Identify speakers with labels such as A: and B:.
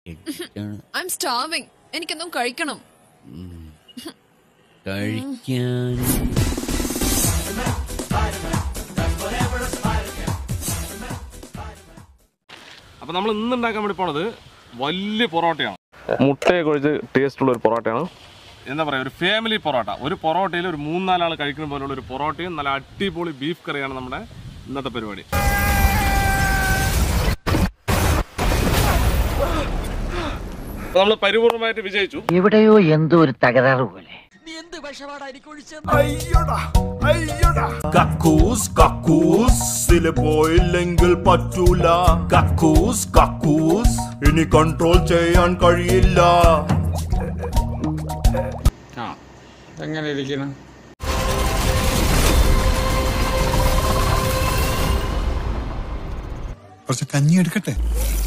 A: I M starving എനിക്കെന്തും കഴിക്കണം
B: കഴിക്കാൻ
C: അപ്പൊ നമ്മൾ ഇന്ന് ഉണ്ടാക്കാൻ വേണ്ടി പോണത് വലിയ പൊറോട്ടയാണ്
D: മുട്ടയൊക്കെ ഒഴിച്ച് ടേസ്റ്റ് ഉള്ള ഒരു പൊറോട്ടയാണ്
C: എന്താ പറയാ ഒരു ഫാമിലി പൊറോട്ട ഒരു പൊറോട്ടയിൽ ഒരു മൂന്നാലാൾ കഴിക്കുന്ന പോലുള്ള ഒരു പൊറോട്ടയും നല്ല അടിപൊളി ബീഫ് കറിയാണ് നമ്മുടെ ഇന്നത്തെ പരിപാടി നമ്മൾ പരിപൂർണമായിട്ട് വിജയിച്ചു
E: എവിടെയോ എന്തോ ഒരു തകരാറ് പോലെ
F: കക്കൂസ് കക്കൂസിൽ പോയില്ലെങ്കിൽ പറ്റൂല കക്കൂസ് കക്കൂസ് ഇനി കൺട്രോൾ ചെയ്യാൻ കഴിയില്ല
G: എങ്ങനെ ഇരിക്കണം
H: കുറച്ച് കഞ്ഞി എടുക്കട്ടെ